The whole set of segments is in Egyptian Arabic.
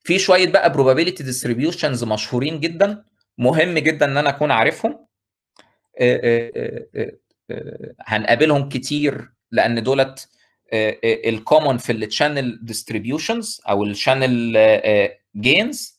في شويه بقى probability distributions مشهورين جدا مهم جدا ان انا اكون عارفهم هنقابلهم كتير لان دولت الكومن في الشانل ديستريبيوشنز او الشانل جينز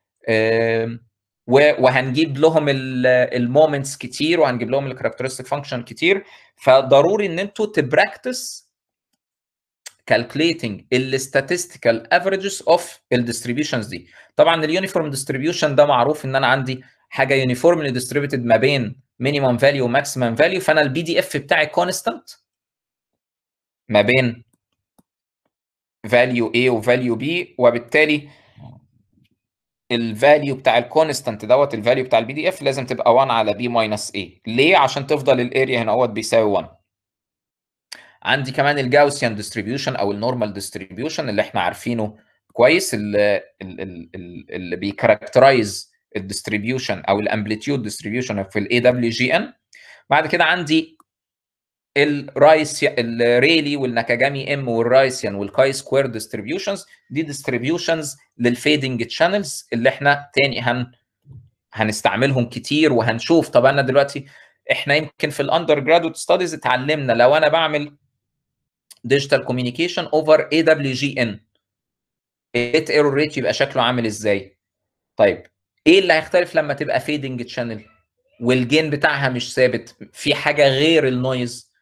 وهنجيب لهم المومنتس كتير وهنجيب لهم الكاركترستيك فانكشن كتير فضروري ان انتوا تبراكتس calculating ال statistical averages of ال distributions دي طبعا اليونيفورم distribution ده معروف ان انا عندي حاجه uniformly distributed ما بين minimum value و maximum value فانا البي دي اف بتاعي constant ما بين value A و value B وبالتالي الفاليو بتاع الكونستانت دوت الفاليو بتاع البي دي اف لازم تبقى 1 على بي ماينس اي ليه عشان تفضل الاريا هنا اهوت بيساوي 1 عندي كمان الجاوسيان ديستريبيوشن او النورمال ديستريبيوشن اللي احنا عارفينه كويس اللي, اللي بيكاركترايز الديستريبيوشن او الامبليتيود ديستريبيوشن في الاي دبليو جي ان بعد كده عندي الرايس الريلي والناكاجامي ام والرايسيان والكاي سكوير ديستريبيوشنز دي ديستريبيوشنز للفيدنج تشانلز اللي احنا تاني هن هنستعملهم كتير وهنشوف طب انا دلوقتي احنا يمكن في الاندر جرادويت ستاديز اتعلمنا لو انا بعمل ديجيتال كوميونيكيشن اوفر اي دبليو جي ان البيت ايرور ريت يبقى شكله عامل ازاي طيب ايه اللي هيختلف لما تبقى فيدنج تشانل والجين بتاعها مش ثابت في حاجه غير النويز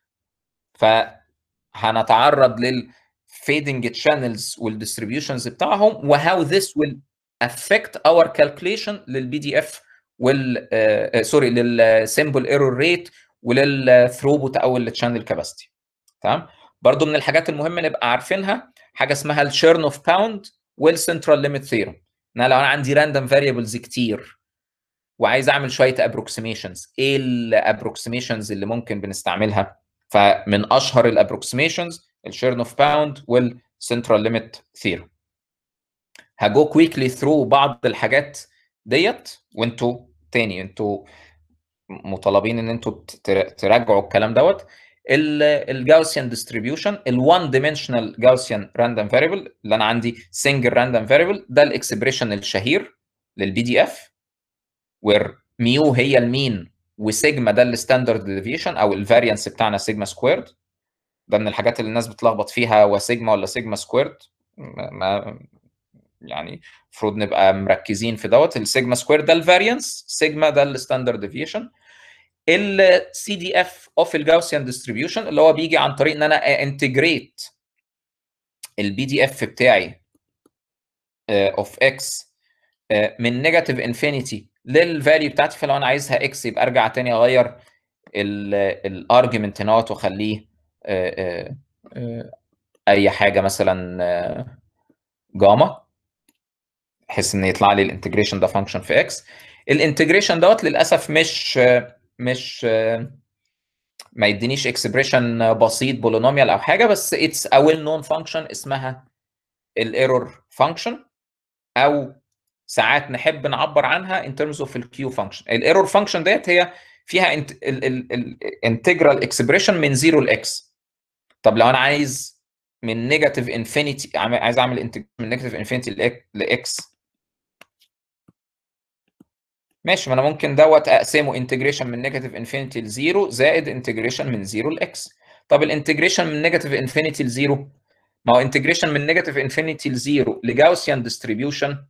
فهنتعرض للفيدنج تشانلز والديستريبيوشنز بتاعهم وهاو ذس ويل affect our calculation للبي دي اف وال سوري للسيمبل ايرور ريت وللثروبوت او التشانل كاباسيتي تمام برضو من الحاجات المهمه نبقى عارفينها حاجه اسمها الشيرن اوف باوند والسنترال ليميت ثيرم ان انا لو انا عندي راندوم فاريبلز كتير وعايز اعمل شويه ابروكسيميشنز ايه الابروكسيميشنز اللي ممكن بنستعملها فمن اشهر الابروكسيميشنز الشيرن اوف باوند والسنترال ليميت ثيرم هجو كويكلي ثرو بعض الحاجات ديت وانتوا تاني انتوا مطالبين ان انتوا تراجعوا الكلام دوت الجاوسيان ديستريبيوشن ال1 دايمنشنال جاوسيان راندوم فاريبل اللي انا عندي سنجل راندوم فاريبل ده الاكسبريشن الشهير للبي دي اف وير ميو هي المين وسيجما ده الستاندرد ديفيشن او الفاريانس بتاعنا سيجما سكويرد ده من الحاجات اللي الناس بتلخبط فيها هو سيجما ولا سيجما سكويرد ما يعني المفروض نبقى مركزين في دوت السيجما سكوير ده الفاريانس سيجما ده الستاندرد ديفيشن السي دي اف اوف الجاوسيان ديستريبيوشن اللي هو بيجي عن طريق ان انا انتجريت البي دي اف بتاعي اوف اكس من نيجاتيف انفينيتي للفاليو بتاعتي فلو انا عايزها اكس يبقى ارجع تاني اغير الارجيومنت هنا واخليه اي حاجه مثلا جاما بحيث ان يطلع لي الانتجريشن ده فانكشن في اكس الانتجريشن دوت للاسف مش مش ما يدينيش اكسبريشن بسيط بولينوميال او حاجه بس اتس ا ويل نون فانكشن اسمها الايرور فانكشن او ساعات نحب نعبر عنها ان ترمز اوف الكيو فانكشن الايرور فانكشن ديت هي فيها الانتجرال اكسبريشن من 0 لاكس طب لو انا عايز من نيجاتيف انفينيتي عايز اعمل من نيجاتيف انفينيتي لاكس ماشي ما انا ممكن دوت اقسمه انتجريشن من نيجاتيف انفينيتي لزيرو زائد انتجريشن من زيرو لاكس طب الانتجريشن من نيجاتيف انفينيتي لزيرو ما هو انتجريشن من نيجاتيف انفينيتي لزيرو لجاوسيان ديستريبيوشن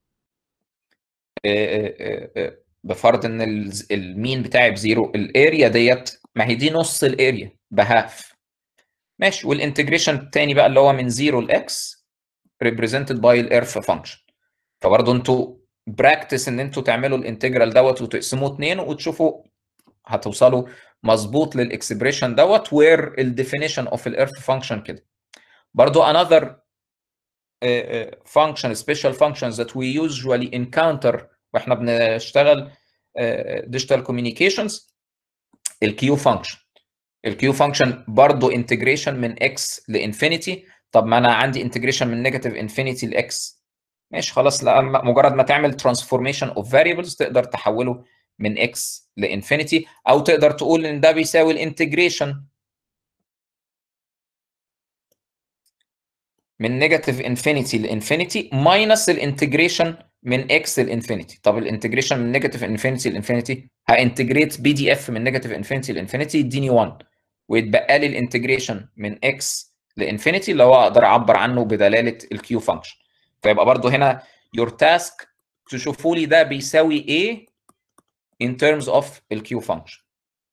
بفرض ان المين بتاعي بزيرو الاريا ديت ما هي دي نص الاريا بهاف ماشي والانتجريشن الثاني بقى اللي هو من زيرو لاكس represented by الايرف فانكشن فبرضه انتوا براكتس ان انتوا تعملوا الانتجرال دوت وتقسموه اتنين وتشوفوا هتوصلوا مظبوط للاكسبريشن دوت وير الديفينيشن اوف الايرث فانكشن كده برضو another uh, function special functions that we usually encounter واحنا بنشتغل ديجيتال uh, كوميونيكيشنز الكيو فانكشن الكيو فانكشن برضو انتجريشن من اكس لانفينيتي طب ما انا عندي انتجريشن من نيجاتيف انفينيتي لاكس ماشي خلاص لا مجرد ما تعمل ترانسفورميشن اوف فاريبلز تقدر تحوله من اكس لانفينيتي او تقدر تقول ان ده بيساوي الانتجريشن من نيجاتيف انفينيتي لانفينيتي ماينس الانتجريشن من اكس لانفينيتي طب الانتجريشن من نيجاتيف انفينيتي لانفينيتي هانتجريت بي دي اف من نيجاتيف انفينيتي لانفينيتي يديني 1 ويتبقى لي الانتجريشن من اكس لانفينيتي اللي هو اقدر اعبر عنه بدلاله الكيو فانكشن فيبقى برضو هنا your task تشوفوا لي ده بيساوي ايه in terms of الكيو فانكشن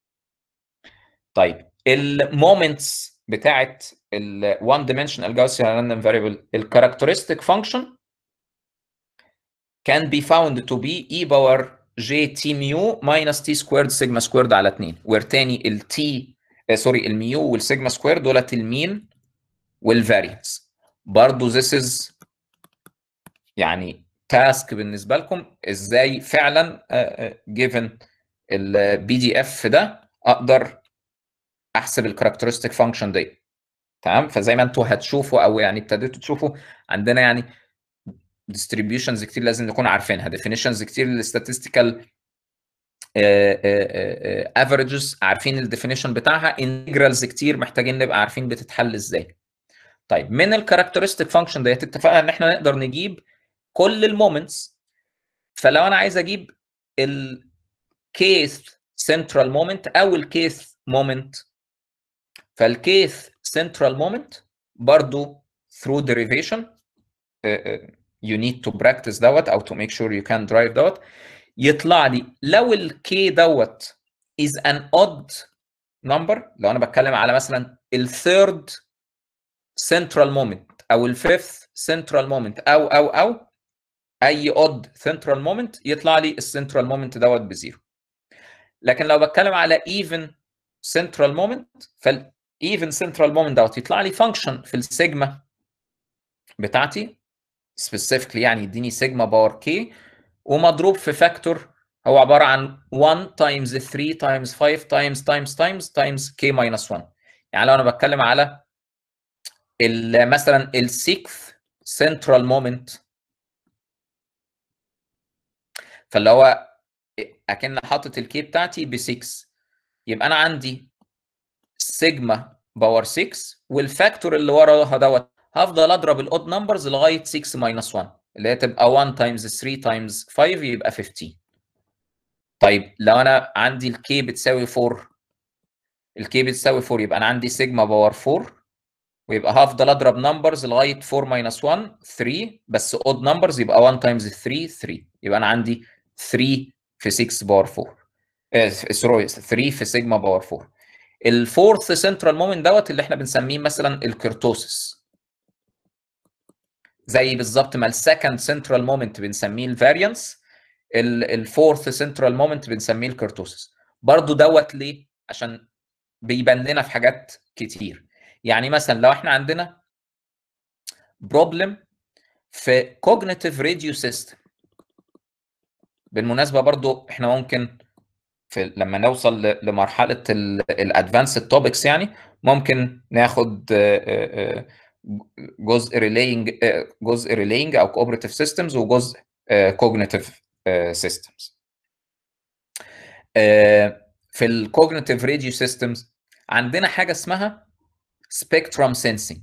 طيب المومنتس بتاعت ال one dimensional Gaussian random variable الكاركترستيك فانكشن can be found to be e power j t mu minus t squared sigma squared على 2 where تاني ال t سوري الميو والسيجما سكوير دولت المين والفاريانس برضو this is يعني تاسك بالنسبه لكم ازاي فعلا given البي دي اف ده اقدر احسب الكاركترستيك فانكشن دي تمام فزي ما انتوا هتشوفوا او يعني ابتديتوا تشوفوا عندنا يعني distributions كتير لازم نكون عارفينها definitions كتير للstatistical افريجز عارفين الديفينيشن بتاعها انتجرالز كتير محتاجين نبقى عارفين بتتحل ازاي طيب من الكاركترستيك فانكشن ديت اتفقنا ان احنا نقدر نجيب كل المومنتس فلو انا عايز اجيب الكيث سنترال مومنت او الكيث مومنت فالكيث سنترال مومنت برضو through derivation uh, uh, you need to practice دوت او to make sure you can drive دوت يطلع لي لو الكي دوت is an odd number لو انا بتكلم على مثلا الثيرد central moment او الفيفث central moment او او او اي odd central moment يطلع لي السنترال مومنت دوت بزيرو لكن لو بتكلم على even central moment فال even central moment دوت يطلع لي function في السيجما بتاعتي specifically يعني يديني سيجما باور كي ومضروب في فاكتور هو عباره عن 1 تايمز 3 تايمز 5 تايمز تايمز تايمز تايمز كي ماينس 1 يعني لو انا بتكلم على مثلا السيكث سنترال مومنت فاللي هو اكن حاطط الكي بتاعتي ب 6 يبقى انا عندي سيجما باور 6 والفاكتور اللي وراها دوت هفضل اضرب الاود نمبرز لغايه 6 ماينس 1 اللي هي تبقى 1 تايمز 3 تايمز 5 يبقى 15 طيب لو انا عندي الكي بتساوي 4 الكي بتساوي 4 يبقى انا عندي سيجما باور 4 ويبقى هفضل اضرب نمبرز لغايه 4 ماينس 1 3 بس اود نمبرز يبقى 1 تايمز 3 3 يبقى انا عندي 3 في 6 باور 4 آه سوري 3 في سيجما باور 4 الفورث سنترال مومنت دوت اللي احنا بنسميه مثلا الكرتوسس زي بالظبط ما السكند سنترال مومنت بنسميه الفاريانس الفورث سنترال مومنت بنسميه الكرتوسس برضو دوت ليه عشان بيبان لنا في حاجات كتير يعني مثلا لو احنا عندنا بروبلم في كوجنيتيف راديو سيستم بالمناسبه برضو احنا ممكن في لما نوصل لمرحله الادفانسد توبكس يعني ممكن ناخد جزء ريلينج جزء ريلينج او كوبريتيف سيستمز وجزء كوجنيتيف سيستمز في الكوجنيتيف راديو سيستمز عندنا حاجه اسمها سبيكترم سينسينج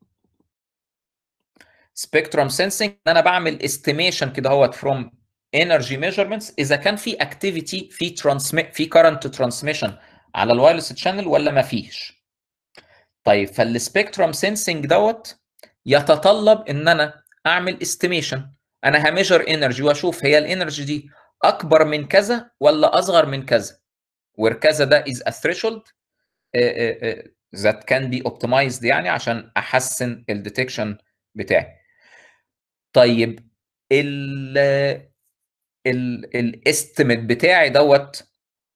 سبيكترم سينسينج ان انا بعمل استيميشن كده اهوت فروم انرجي ميجرمنتس اذا كان في اكتيفيتي في ترانسميت في كارنت ترانسميشن على الوايرلس تشانل ولا ما فيش طيب فالسبيكترم سينسينج دوت يتطلب ان انا اعمل استيميشن انا هميجر انرجي واشوف هي الانرجي دي اكبر من كذا ولا اصغر من كذا where كذا ده is a threshold uh, uh, that can be optimized يعني عشان احسن الديتكشن بتاعي طيب ال الاستيميت بتاعي دوت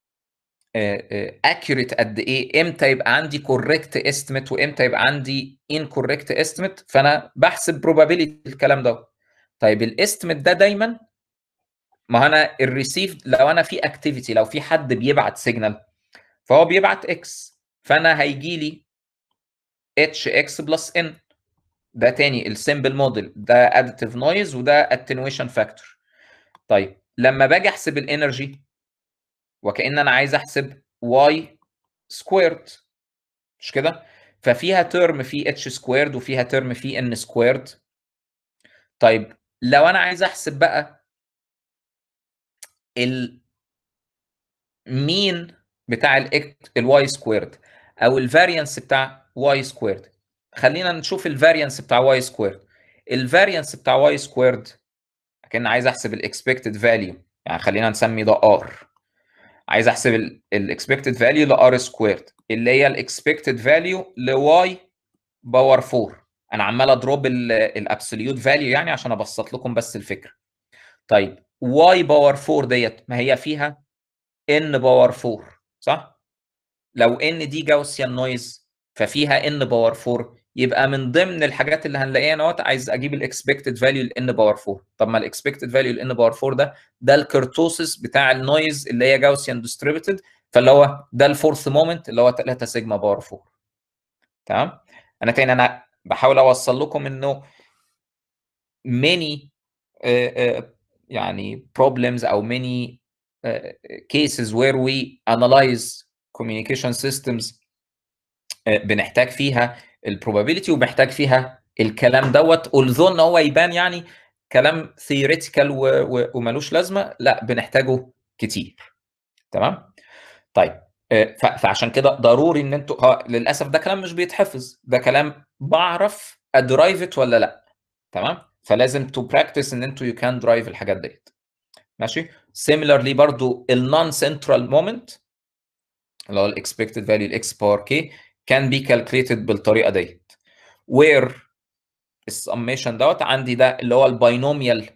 اكيوريت قد ايه امتى يبقى عندي كوريكت استيميت وامتى يبقى عندي انكوريكت استيميت فانا بحسب probability الكلام ده طيب الاستيميت ده دايما ما انا الريسيف لو انا في اكتيفيتي لو في حد بيبعت سيجنال فهو بيبعت اكس فانا هيجي لي اتش اكس بلس ان ده تاني السمبل موديل ده اديتيف نويز وده اتنويشن فاكتور طيب لما باجي احسب الانرجي وكأن انا عايز احسب واي سكويرد مش كده ففيها ترم فيه اتش سكويرد وفيها ترم فيه ان سكويرد طيب لو انا عايز احسب بقى المين بتاع الواي سكويرد او الفاريانس بتاع واي سكويرد خلينا نشوف الفاريانس بتاع واي سكويرد الفاريانس بتاع واي سكويرد كان عايز احسب الاكسبكتد فاليو يعني خلينا نسمي ده ار عايز احسب الاكسبكتد فاليو لار سكويرد اللي هي الاكسبكتد فاليو لواي باور 4 انا عمال اضرب الابسوليوت فاليو يعني عشان ابسط لكم بس الفكره طيب واي باور 4 ديت ما هي فيها ان باور 4 صح لو ان دي جاوسيان نويز ففيها ان باور 4 يبقى من ضمن الحاجات اللي هنلاقيها نوت عايز اجيب الاكسبكتد فاليو لان باور 4 طب ما الاكسبكتد فاليو لان باور 4 ده ده الكرتوسس بتاع النويز اللي هي جاوسيان ديستريبيوتد فاللي هو ده الفورث مومنت اللي هو 3 سيجما باور 4 تمام انا تاني انا بحاول اوصل لكم انه many uh, uh, يعني problems او many uh, cases where we analyze communication systems بنحتاج فيها البروبابيلتي وبنحتاج فيها الكلام دوت although ان هو يبان يعني كلام theoretical وملوش لازمه لا بنحتاجه كتير تمام طيب فعشان كده ضروري ان انتوا للاسف ده كلام مش بيتحفظ ده كلام بعرف ادرايف ولا لا تمام فلازم تو براكتس ان انتوا يو كان درايف الحاجات ديت ماشي similarly برضو النون سنترال مومنت اللي هو الاكسبكتد فاليو الاكس باور كي can be calculated بالطريقه ديت where السميشن دوت عندي ده اللي هو الباينوميال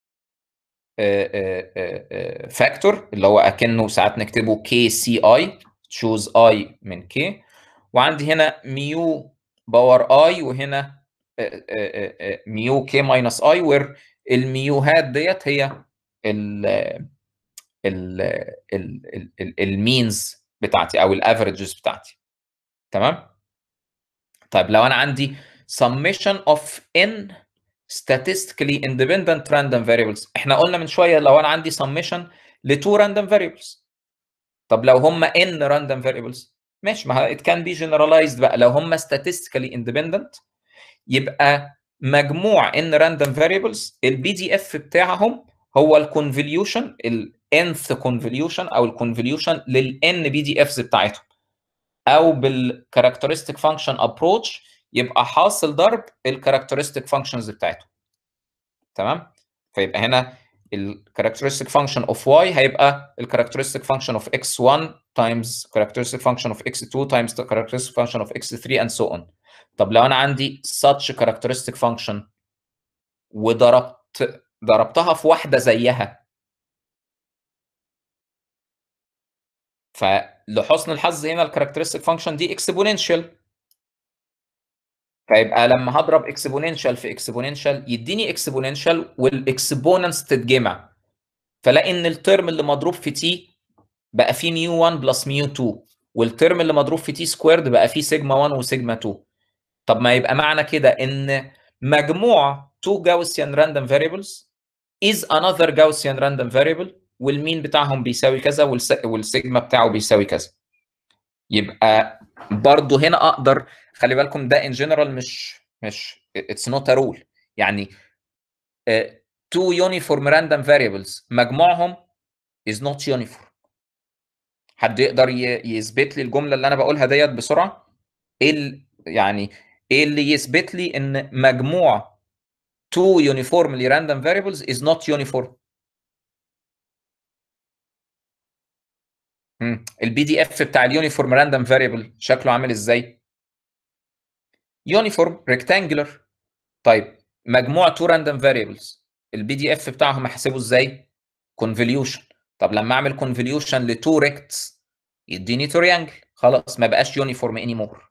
فاكتور اللي هو اكنه ساعات نكتبه كي سي اي تشوز اي من كي وعندي هنا ميو باور اي وهنا ميو كي ماينس اي وير الميوهات ديت هي ال ال المينز بتاعتي او الافريجز بتاعتي تمام طيب لو انا عندي summation of n statistically independent random variables احنا قلنا من شويه لو انا عندي summation ل two random variables طب لو هم n random variables ماشي ما it can be generalized بقى لو هم statistically independent يبقى مجموع n random variables البي دي اف بتاعهم هو الكونفوليوشن ال nth convolution او الكونفوليوشن لل n بي دي افز بتاعتهم او بالكاركترستيك فانكشن ابروتش يبقى حاصل ضرب الكاركترستيك فانكشنز بتاعتهم تمام فيبقى هنا الكاركترستيك فانكشن اوف y هيبقى الكاركترستيك فانكشن اوف x1 times characteristic function of x2 times the characteristic function of x3 and so on طب لو انا عندي such characteristic function وضربت ضربتها في واحده زيها فلحسن الحظ هنا الكاركترستيك فانكشن دي اكسبوننشال فيبقى لما هضرب اكسبوننشال في اكسبوننشال يديني اكسبوننشال والاكسبوننتس تتجمع فلاقي ان الترم اللي مضروب في تي بقى فيه ميو 1 بلس ميو 2 والترم اللي مضروب في تي سكويرد بقى فيه سيجما 1 وسيجما 2 طب ما يبقى معنى كده ان مجموع two Gaussian random variables is another Gaussian random variable والمين بتاعهم بيساوي كذا والسيجما بتاعه بيساوي كذا يبقى برضه هنا اقدر خلي بالكم ده ان جنرال مش مش اتس نوت ا رول يعني تو يونيفورم راندوم فاريبلز مجموعهم از نوت يونيفورم حد يقدر يثبت لي الجمله اللي انا بقولها ديت بسرعه ايه يعني ايه اللي يثبت لي ان مجموع two uniformly random variables is not uniform البي دي اف بتاع اليونيفورم راندوم فاريبل شكله عامل ازاي يونيفورم ريكتانجلر طيب مجموع تو راندوم فاريبلز البي دي اف بتاعهم احسبه ازاي كونفوليوشن طب لما اعمل كونفوليوشن لتو ريكتس يديني تريانجل خلاص ما بقاش يونيفورم اني مور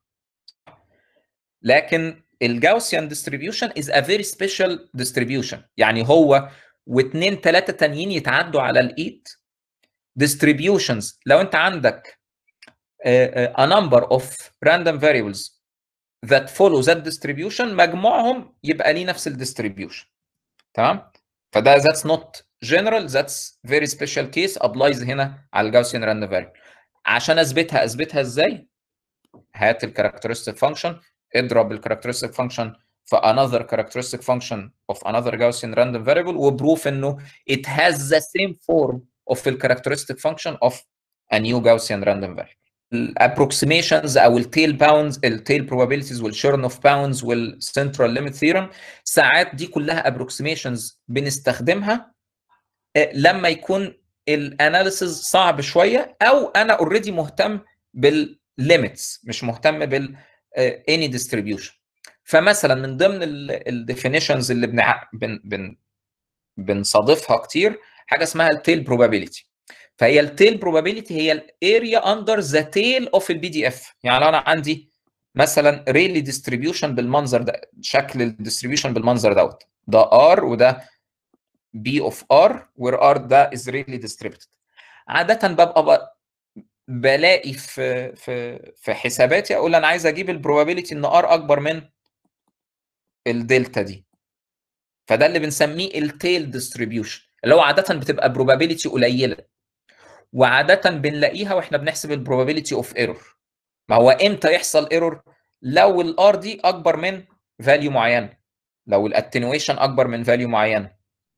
لكن الجاوسيان ديستريبيوشن از ا فيري سبيشال ديستريبيوشن يعني هو واثنين ثلاثه تانيين يتعدوا على الايد distributions لو انت عندك uh, a number of random variables that follow that distribution مجموعهم يبقى ليه نفس الديستريبيوشن تمام فده that's not general that's very special case applies هنا على الجاوسيان random variable عشان اثبتها اثبتها ازاي هات الكاركترستيك فانكشن اضرب الكاركترستيك فانكشن في another characteristic function of another Gaussian random variable وبروف انه it has the same form of the characteristic function of a new Gaussian random variable. الابروكسيميشنز او التيل باوندز التيل probabilities والشيرن اوف باوندز والسنترال ليميت ثيرم ساعات دي كلها ابروكسيميشنز بنستخدمها لما يكون الاناليسز صعب شويه او انا اوريدي مهتم بالليميتس مش مهتم بال اني ديستريبيوشن فمثلا من ضمن الديفينيشنز اللي بنع... بن... بن... بنصادفها كتير حاجه اسمها التيل بروبابيلتي فهي التيل بروبابيلتي هي الاريا اندر ذا تيل اوف البي دي اف يعني لو انا عندي مثلا ريلي ديستريبيوشن بالمنظر ده شكل الديستريبيوشن بالمنظر دوت ده ار وده بي اوف ار وير ار ده از ريلي ديستريبيوتد عاده ببقى بلاقي في في في حساباتي اقول انا عايز اجيب البروبابيلتي ان ار اكبر من الدلتا دي فده اللي بنسميه التيل ديستريبيوشن اللي هو عاده بتبقى بروبابيلتي قليله وعاده بنلاقيها واحنا بنحسب البروبابيلتي اوف ايرور ما هو امتى يحصل ايرور لو الار دي اكبر من فاليو معين لو الاتنويشن اكبر من فاليو معين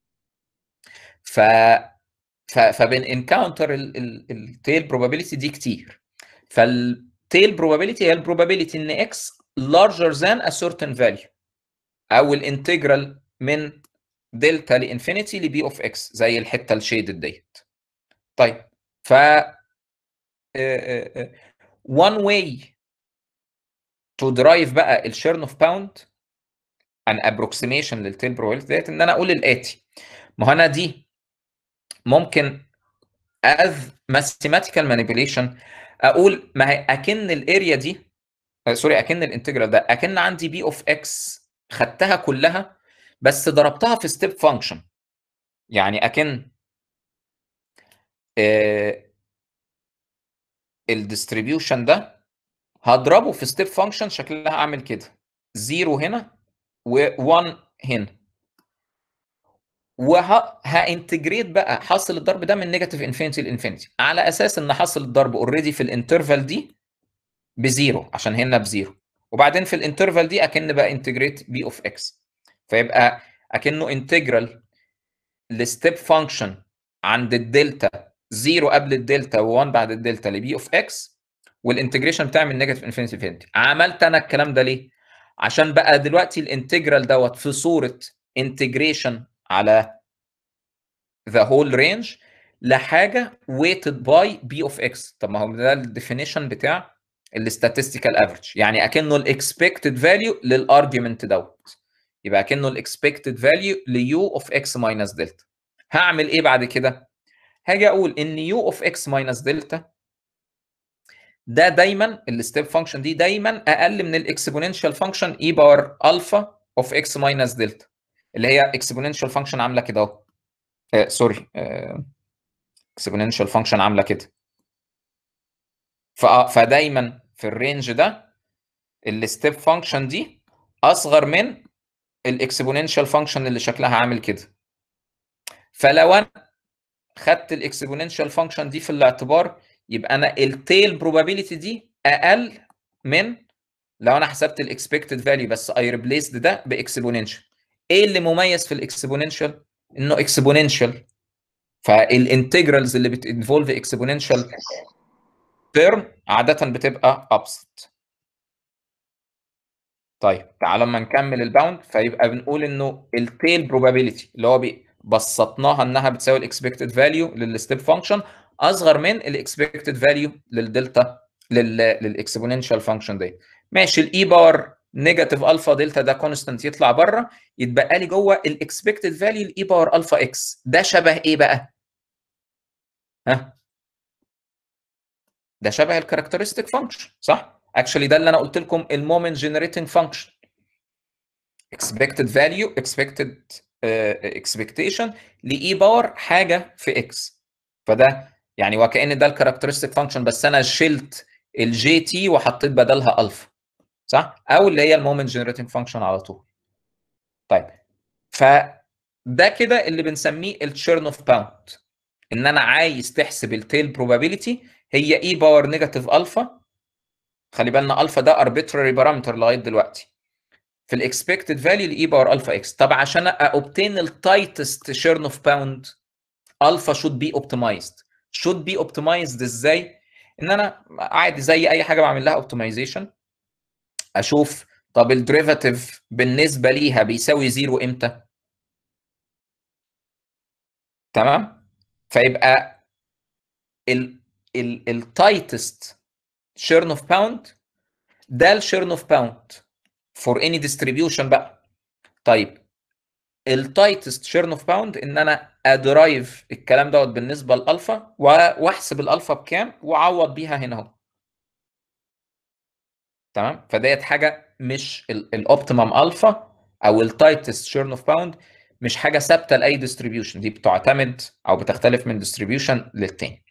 ف ف فبن انكاونتر التيل بروبابيلتي دي كتير فالتيل بروبابيلتي هي البروبابيلتي ان اكس larger than a certain value او الانتجرال من دلتا لانفينيتي لبي اوف اكس زي الحته الشيدد ديت طيب ف one way to derive بقى الشيرن اوف باوند an approximation للتيل probability ديت ان انا اقول الاتي ما هو انا دي ممكن as mathematical manipulation اقول ما هي اكن الاريا دي سوري اكن الانتجرال ده اكن عندي بي اوف اكس خدتها كلها بس ضربتها في ستيب فانكشن يعني اكن الديستريبيوشن ده هضربه في ستيب فانكشن شكلها اعمل كده زيرو هنا و1 هنا وهانتجريت بقى حاصل الضرب ده من نيجاتيف انفينيتي لانفينيتي على اساس ان حاصل الضرب اوريدي في الانترفال دي بزيرو عشان هنا بزيرو وبعدين في الانترفال دي اكن بقى انتجريت بي اوف اكس فيبقى اكنه انتجرال لستيب فانكشن عند الدلتا زيرو قبل الدلتا و1 بعد الدلتا لبي اوف اكس والانتجريشن بتاعي من نيجاتيف انفينيتي انفينيتي عملت انا الكلام ده ليه؟ عشان بقى دلوقتي الانتجرال دوت في صوره انتجريشن على the whole range لحاجه weighted by b of x طب ما هو ده الديفينيشن بتاع الاستاتستيكال افريج يعني اكنه الاكسبكتد فاليو للارجيومنت دوت يبقى اكنه الاكسبكتد فاليو ليو اوف اكس ماينس دلتا هعمل ايه بعد كده هاجي اقول ان يو اوف اكس ماينس دلتا ده دايما الستيب فانكشن دي دايما اقل من الاكسبوننشال فانكشن اي باور الفا اوف اكس ماينس دلتا اللي هي اكسبوننشال فانكشن عامله كده اهو آه سوري اكسبوننشال فانكشن عامله كده فدايما في الرينج ده الستيب فانكشن دي اصغر من الاكسبوننشال فانكشن اللي شكلها عامل كده فلو انا خدت الاكسبوننشال فانكشن دي في الاعتبار يبقى انا التيل بروبابيلتي دي اقل من لو انا حسبت الاكسبكتد فاليو بس اي ريبليسد ده باكسبوننشال ايه اللي مميز في الاكسبوننشال انه اكسبوننشال فالانتجرالز اللي بتنفولف اكسبوننشال تيرم عاده بتبقى ابسط طيب تعالى لما نكمل الباوند فيبقى بنقول انه التيل بروبابيلتي اللي هو بسطناها انها بتساوي الاكسبكتد فاليو للستيب فانكشن اصغر من الاكسبكتد فاليو للدلتا للاكسبوننشال فانكشن دي ماشي الاي باور نيجاتيف الفا دلتا ده كونستانت يطلع بره يتبقى لي جوه الاكسبكتد فاليو الاي باور الفا اكس ده شبه ايه بقى؟ ها؟ ده شبه الكاركترستيك فانكشن صح؟ اكشلي ده اللي انا قلت لكم المومنت جنريتنج فانكشن expected value expected uh, expectation لاي باور حاجه في اكس فده يعني وكأن ده الكاركترستيك فانكشن بس انا شلت الجي تي وحطيت بدلها الفا صح او اللي هي المومنت جنريتنج فانكشن على طول طيب فده كده اللي بنسميه التشيرن اوف باوند ان انا عايز تحسب التيل بروبابيلتي هي اي باور نيجاتيف الفا خلي بالنا الفا ده arbitrary بارامتر لغايه دلوقتي في الاكسبكتد فاليو لاي باور الفا اكس طب عشان اوبتين التايتست شيرن اوف باوند الفا شود بي اوبتمايزد شود بي اوبتمايزد ازاي ان انا عادي زي اي حاجه بعمل لها اوبتمايزيشن اشوف طب الديريفاتيف بالنسبه ليها بيساوي زيرو امتى تمام فيبقى ال ال التايتست شيرن اوف باوند ده الشيرن اوف باوند فور اني ديستريبيوشن بقى طيب التايتست شيرن اوف باوند ان انا ادرايف الكلام دوت بالنسبه لالفا واحسب الالفا بكام واعوض بيها هنا اهو تمام فديت حاجه مش الاوبتيمم الفا او التايتست شيرن اوف باوند مش حاجه ثابته لاي ديستريبيوشن دي بتعتمد او بتختلف من ديستريبيوشن للتاني